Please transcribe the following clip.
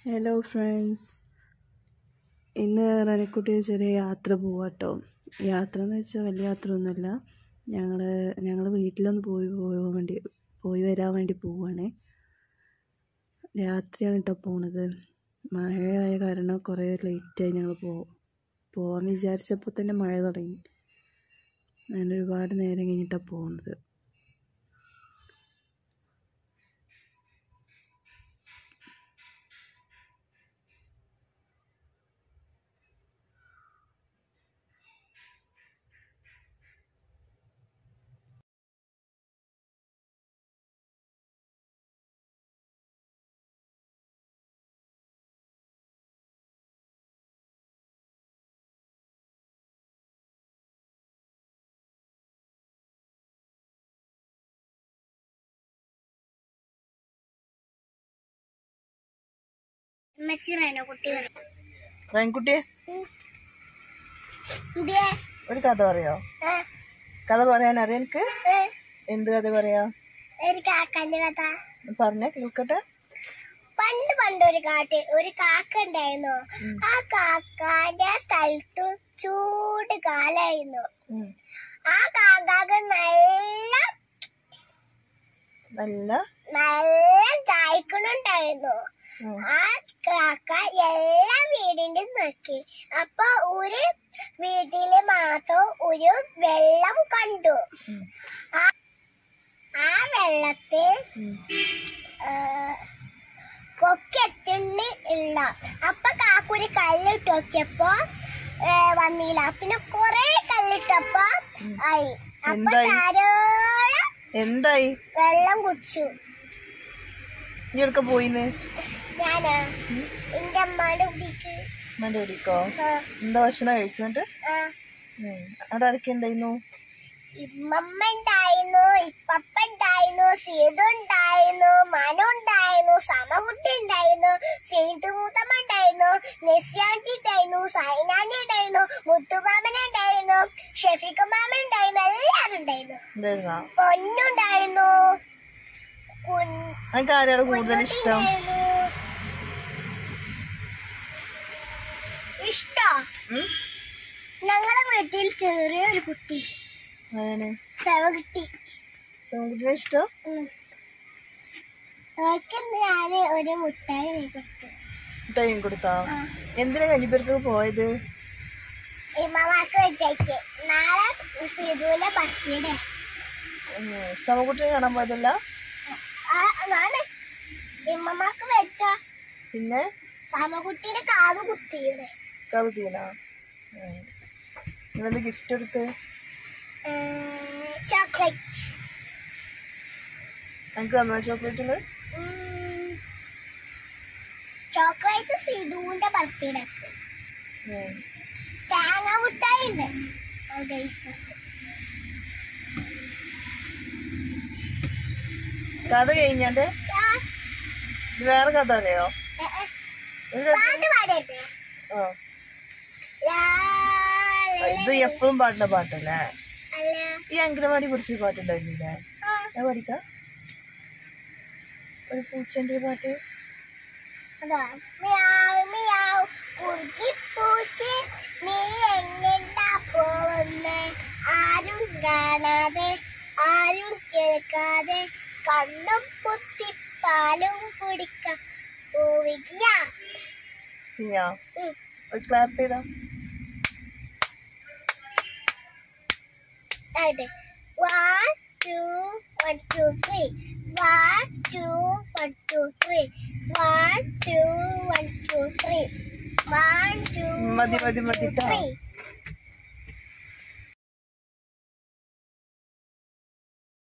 Hello friends ഇന്ന് റനക്കുട്ടി ചെറിയ യാത്ര പോവാട്ടോ യാത്ര എന്ന് വെച്ചാൽ വലിയ യാത്ര ഒന്നുമല്ല ഞങ്ങൾ ഞങ്ങൾ വീട്ടിലൊന്ന് പോയി പോകാൻ വേണ്ടി പോയി വരാൻ വേണ്ടി പോവുകയാണേ രാത്രിയാണ് കേട്ടോ പോണത് മഴയായ കാരണം കുറേ ലേറ്റായി ഞങ്ങൾ പോ പോകാൻ വിചാരിച്ചപ്പോൾ തന്നെ മഴ തുടങ്ങി അങ്ങനെ ഒരുപാട് നേരം കഴിഞ്ഞിട്ടാണ് പോകുന്നത് ഉമ്മച്ചി റേനക്കുട്ടി പറയും റനക്കുട്ടിയെ ഇതേ ഒരു കഥ പറയോ ആ, കഥ പറയാൻ അറിയാം എനിക്ക് ഏ, എന്ത് കഥ പറയാ ഒരു കാക്കാന്റെ കഥ പറഞ്ഞേ കേൾക്കട്ടെ പണ്ട് പണ്ട് ഒരു കാട്ട് ഒരു കാക്ക ഉണ്ടായിരുന്നു ആ കാക്കാന്റെ സ്ഥലത്ത് ചൂട് കാലായിരുന്നു ഉം. ആ കാക്കാക്ക് നല്ല നല്ല നല്ല ചായക്കണുണ്ടായിരുന്നു ഉം. ആ കാക്ക എല്ലാ വീടിന്റെ നോക്കി അപ്പൊ ഒരു വീട്ടില് മാത്രം ഒരു വെള്ളം കണ്ടു ഉം. ആ ആ വെള്ളത്തിൽ ഉം. കൊക്കെത്തുണ്ണ ഇല്ല അപ്പൊ കാക്കൂരി കല്ലിട്ട് നോക്കിയപ്പോ ഏ, വന്നില്ല പിന്നെ കൊറേ കല്ലിട്ടപ്പോ ആയി അപ്പൊ എന്തായി? ധാരാളം എന്തായി വെള്ളം കുടിച്ചു നീ എടുക്ക പോയിന്ന് ഞാനാ എന്റെ അമ്മാന്റെ കുട്ടിക്ക് മന്റെ പിടിക്കോ ആ, എന്താ ഭക്ഷണം കഴിച്ചോണ്ട് ആ, അവിടെ ആരൊക്കെ ഉണ്ടായിരുന്നു ഇമ്മമ്മ ഉണ്ടായിരുന്നു ഇപ്പപ്പ ഉണ്ടായിരുന്നു സീതു ഉണ്ടായിരുന്നു മനു ഉണ്ടായിരുന്നു സമകുട്ടി ഉണ്ടായിരുന്നു സീതു മൂത്തമ്മ ഉണ്ടായിരുന്നു നെസ്യാന്റി ഉണ്ടായിരുന്നു സൈനാന്റി ഉണ്ടായിരുന്നു മുത്തുമാമൻ ഉണ്ടായിരുന്നു ഷെഫിക്ക് മാമൻ ഉണ്ടായിരുന്നു എല്ലാരും ഉണ്ടായിരുന്നു എന്തായിരുന്നാ പൊന്നുണ്ടായിരുന്നു കുൻ- എനിക്ക് ആരെയാണ് കൂടുതൽ ഇഷ്ടം കുഞ്ഞുണ്ടായിരുന്നു. ഇഷ്ടോ ഉം? ഞങ്ങളെ വീട്ടിൽ ചെറിയൊരു കുട്ടി ആരാണ് ശവകുട്ടി സോമകുട്ടിനെ ഇഷ്ടം അവർക്ക് ഞാന് ഒരു മുട്ടായി വാങ്ങി കൊടുത്തു ടൈം കൊടുത്താ ആ. എന്തിനാ കഞ്ഞിപ്പുരത്ത് പോയത് ഇമ്മമാക്ക് വെച്ചേക്ക് നാളെ സിധുവിന്റെ ബർത്ത്ഡേ സമകുട്ടിനെ കാണാൻ പോയതല്ല ആണ് ഇമ്മമാക്ക് വെച്ച പിന്നെ സമകുട്ടിയുടെ കാത് കുത്തിയുടെ കവിതീന നിങ്ങളെന്ത് ഗിഫ്റ്റ് എടുത്ത് ചോക്ലേറ്റ് എനിക്ക് തന്ന ചോക്ലേറ്റുകൾ ചോക്ലേറ്റ് സിധുവിന്റെ ബർത്ത്ഡേക്ക് തേങ്ങ മുട്ടായി ഉണ്ട് അവിടെ ഇഷ്ടം കഥ കഴിഞ്ഞാന്റെ ആ, ഇത് വേറെ കഥ അറിയോ ഏ, ഏ, ഒരു കഥ പാട്ട് പാടട്ടെ ആ ലാ, ല, ഇത് എപ്പോഴും പാടുന്ന പാട്ടല്ലേ അല്ല ഈ അങ്കനവാടി കുറിച്ച് പാട്ടുണ്ടായിരുന്നില്ലേ ആ, ഞാൻ പഠിക്കാം ഒരു പൂച്ചന്റെ പാട്ട് അതാ മിയാവ് മിയാവ് കുറുക്കിപ്പൂച്ചി നീ എങ്ങെണ്ടാ പോവുന്നെ ആരും കാണാതെ ആരും കേൾക്കാതെ കണ്ണും പൊത്തി പാലും കുടിക്ക പോവുക ഞാ ഒരു ക്ലാപ്പ് ചെയ്താ ആയിട്ട് one two one two three one two one two three one two one two three one two മതി മതി മതി ട്ടോ. ത്രീ